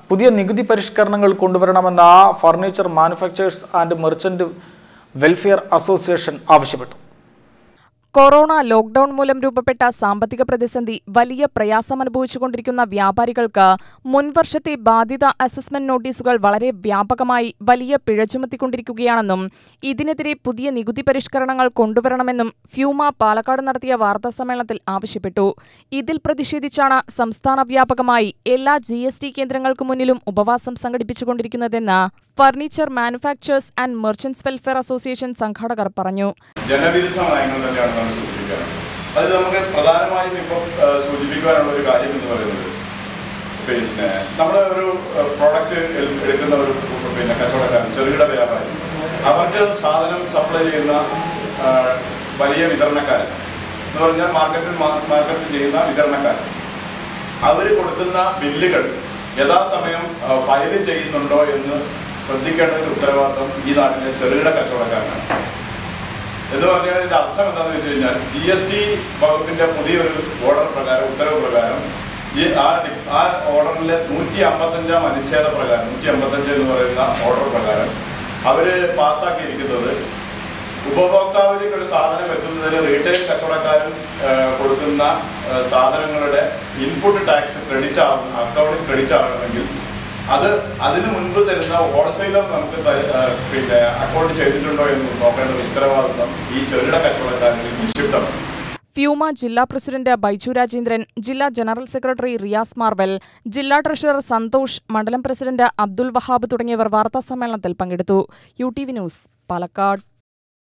പുതിയ നികുതി പരിഷ്കരണങ്ങൾ കൊണ്ടുവരണമെന്ന് furniture manufacturers and merchant welfare association ആവശ്യപ്പെട്ടു കൊറോണ ലോക്ഡൌൺ മൂലം രൂപപ്പെട്ട സാമ്പത്തിക പ്രതിസന്ധി വലിയ പ്രയാസമനുഭവിച്ചുകൊണ്ടിരിക്കുന്ന വ്യാപാരികൾക്ക് മുൻവർഷത്തെ ബാധ്യത അസസ്മെന്റ് നോട്ടീസുകൾ വളരെ വ്യാപകമായി വലിയ പിഴ ചുമത്തിക്കൊണ്ടിരിക്കുകയാണെന്നും ഇതിനെതിരെ പുതിയ നികുതി പരിഷ്കരണങ്ങൾ കൊണ്ടുവരണമെന്നും ഫ്യൂമ പാലക്കാട് നടത്തിയ വാർത്താസമ്മേളനത്തിൽ ആവശ്യപ്പെട്ടു ഇതിൽ പ്രതിഷേധിച്ചാണ് സംസ്ഥാന വ്യാപകമായി എല്ലാ ജി എസ് ടി കേന്ദ്രങ്ങൾക്ക് മുന്നിലും ഉപവാസം സംഘടിപ്പിച്ചുകൊണ്ടിരിക്കുന്നതെന്ന് furniture manufacturers and merchants welfare association സംഘാടകർ പറഞ്ഞു ജനവിരുദ്ധ നയങ്ങൾ തന്നെയാണ് നമ്മൾ സൂചിപ്പിക്കുന്നത് അതിൽ നമുക്ക് പ്രധാനമായും ഇപ്പം ആ, സൂചിപ്പിക്കാനുള്ള ഒരു കാര്യം എന്ന് പറയുന്നത് പിന്നെ നമ്മുടെ ഒരു പ്രോഡക്റ്റ് എടുക്കുന്ന ഒരു പിന്നെ കച്ചവടക്കാരൻ ചെറുകിട വ്യാപാരി അവർക്ക് സാധനം സപ്ലൈ ചെയ്യുന്ന ആ, വലിയ വിതരണക്കാരൻ എന്ന് പറഞ്ഞാൽ മാർക്കറ്റിൽ മാർക്കറ്റ് ചെയ്യുന്ന വിതരണക്കാരൻ അവർ കൊടുക്കുന്ന ബില്ലുകൾ യഥാസമയം ആ, ഫയൽ ചെയ്യുന്നുണ്ടോ എന്ന് ശ്രദ്ധിക്കേണ്ട ഒരു ഉത്തരവാദിത്വം ഈ നാട്ടിലെ ചെറുകിട കച്ചവടക്കാരനാണ് എന്ന് പറഞ്ഞാൽ ഇതിന്റെ അർത്ഥം എന്താണെന്ന് വെച്ച് കഴിഞ്ഞാൽ ജി എസ് ടി വകുപ്പിന്റെ പുതിയൊരു ഓർഡർ പ്രകാരം ഉത്തരവ് പ്രകാരം ഈ ആ ഡി- ആ ഓർഡറിലെ നൂറ്റി അമ്പത്തഞ്ചാം അനുച്ഛേദ പ്രകാരം നൂറ്റി അമ്പത്തഞ്ച് എന്ന് പറയുന്ന ഓർഡർ പ്രകാരം അവര് പാസ്സാക്കിയിരിക്കുന്നത് ഉപഭോക്താവിലേക്ക് ഒരു സാധനം എത്തുന്നതിന് റീറ്റെയിൽ കച്ചവടക്കാരൻ ആ, കൊടുക്കുന്ന ആ, സാധനങ്ങളുടെ ഇൻപുട്ട് ടാക്സ് ക്രെഡിറ്റ് ആവും അക്കൗണ്ടിൽ ക്രെഡിറ്റ് ആകണമെങ്കിൽ അത് അതിനു മുൻപ് തരുന്ന ഹോൾസെയിലർ നമുക്ക് ത- ആ, പിന്നെ അക്കൗണ്ട് ചെയ്തിട്ടുണ്ടോ എന്ന് നോക്കേണ്ട ഒരു ഉത്തരവാദിത്വം ഈ ചെറുകിട കച്ചവടക്കാരിൽ നിക്ഷിപ്തമാണ് ഫ്യൂമ ജില്ലാ പ്രസിഡന്റ് ബൈജു രാജേന്ദ്രൻ ജില്ലാ ജനറൽ സെക്രട്ടറി റിയാസ് മാർവൽ ജില്ലാ ട്രഷറർ സന്തോഷ് മണ്ഡലം പ്രസിഡന്റ് അബ്ദുൽ വഹാബ് തുടങ്ങിയവർ വാർത്താസമ്മേളനത്തിൽ പങ്കെടുത്തു U T V news Palakkad